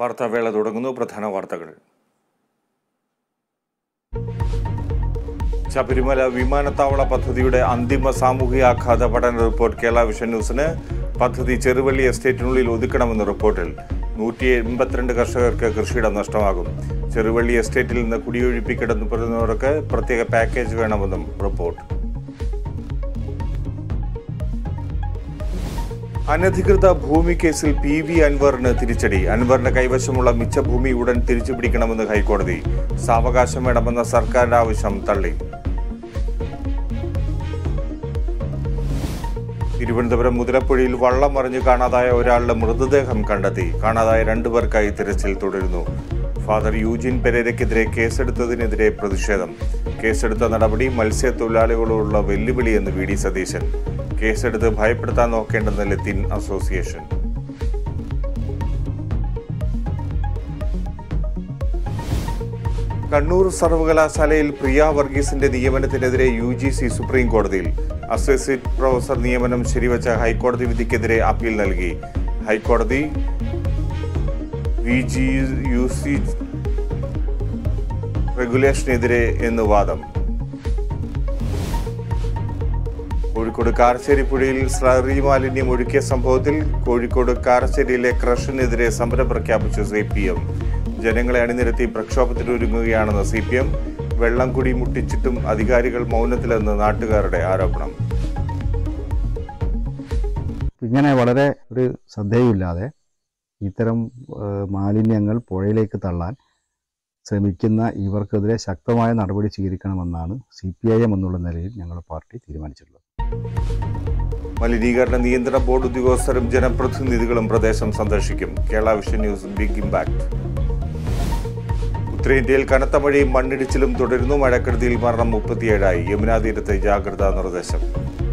വാർത്താവേള തുടങ്ങുന്നു പ്രധാന വാർത്തകൾ ശബരിമല വിമാനത്താവള പദ്ധതിയുടെ അന്തിമ സാമൂഹികാഘാത പഠന റിപ്പോർട്ട് കേരള വിഷൻ ന്യൂസിന് പദ്ധതി ചെറുവള്ളി എസ്റ്റേറ്റിനുള്ളിൽ ഒതുക്കണമെന്ന റിപ്പോർട്ടിൽ നൂറ്റി എൺപത്തിരണ്ട് കർഷകർക്ക് കൃഷിയിടം നഷ്ടമാകും ചെറുവള്ളി എസ്റ്റേറ്റിൽ നിന്ന് കുടിയൊഴിപ്പിക്കപ്പെടുന്നവർക്ക് പ്രത്യേക പാക്കേജ് വേണമെന്നും റിപ്പോർട്ട് അനധികൃത ഭൂമി കേസിൽ പി വി അൻവറിന് തിരിച്ചടി അൻവറിന്റെ കൈവശമുള്ള മിച്ച ഭൂമി ഉടൻ തിരിച്ചുപിടിക്കണമെന്ന് ഹൈക്കോടതി സാവകാശം വേണമെന്ന സർക്കാരിന്റെ ആവശ്യം തള്ളി തിരുവനന്തപുരം മുതലപ്പുഴയിൽ വള്ളം മറിഞ്ഞു കാണാതായ ഒരാളുടെ മൃതദേഹം കണ്ടെത്തി കാണാതായ രണ്ടുപേർക്കായി തിരച്ചിൽ തുടരുന്നു ഫാദർ യൂജിൻ പെരേരയ്ക്കെതിരെ കേസെടുത്തതിനെതിരെ പ്രതിഷേധം കേസെടുത്ത നടപടി മത്സ്യത്തൊഴിലാളികളോടുള്ള വെല്ലുവിളിയെന്ന് വി ഡി സതീശൻ കേസെടുത്ത് ഭയപ്പെടുത്താൻ നോക്കേണ്ടെന്ന് ലത്തീൻ അസോസിയേഷൻ കണ്ണൂർ സർവകലാശാലയിൽ പ്രിയ വർഗീസിന്റെ നിയമനത്തിനെതിരെ യു ജി സി സുപ്രീം കോടതിയിൽ അസോസിയേറ്റ് പ്രൊഫസർ നിയമനം ശരിവച്ച ഹൈക്കോടതി വിധിക്കെതിരെ അപ്പീൽ നൽകി ഹൈക്കോടതി വി ജി യു സി റെഗുലേഷനെതിരെ എന്ന് വാദം കോഴിക്കോട് കാരശ്ശേരി പുഴയിൽ സ്ലറി മാലിന്യം ഒഴുക്കിയ സംഭവത്തിൽ കോഴിക്കോട് കാരശ്ശേരിയിലെ ക്രഷിനെതിരെ സമരം പ്രഖ്യാപിച്ചു സി പി എം ജനങ്ങളെ അണിനിരത്തി പ്രക്ഷോഭത്തിനൊരുങ്ങുകയാണെന്ന് സി പി എം വെള്ളം കുടി മുട്ടിച്ചിട്ടും അധികാരികൾ മൗനത്തിലെന്ന് നാട്ടുകാരുടെ ആരോപണം ഇങ്ങനെ വളരെ ഒരു ശ്രദ്ധയുമില്ലാതെ ഇത്തരം ഏഹ്, മാലിന്യങ്ങൾ പുഴയിലേക്ക് തള്ളാൻ ശ്രമിക്കുന്ന ഇവർക്കെതിരെ ശക്തമായ നടപടി സ്വീകരിക്കണമെന്നാണ് സി പി ഐ എം എന്നുള്ള നിലയിൽ ഞങ്ങളുടെ പാർട്ടി തീരുമാനിച്ചിട്ടുള്ളത് മലിനീകരണ നിയന്ത്രണ ബോർഡ് ഉദ്യോഗസ്ഥരും ജനപ്രതിനിധികളും പ്രദേശം സന്ദർശിക്കും Kerala vision news big impact ഉത്തരേന്ത്യയിൽ കനത്ത മഴയും മണ്ണിടിച്ചിലും തുടരുന്നു മഴക്കെടുതിയിൽ മരണം മുപ്പത്തിയേഴായി യമുനാ തീരത്ത് ജാഗ്രതാ നിർദ്ദേശം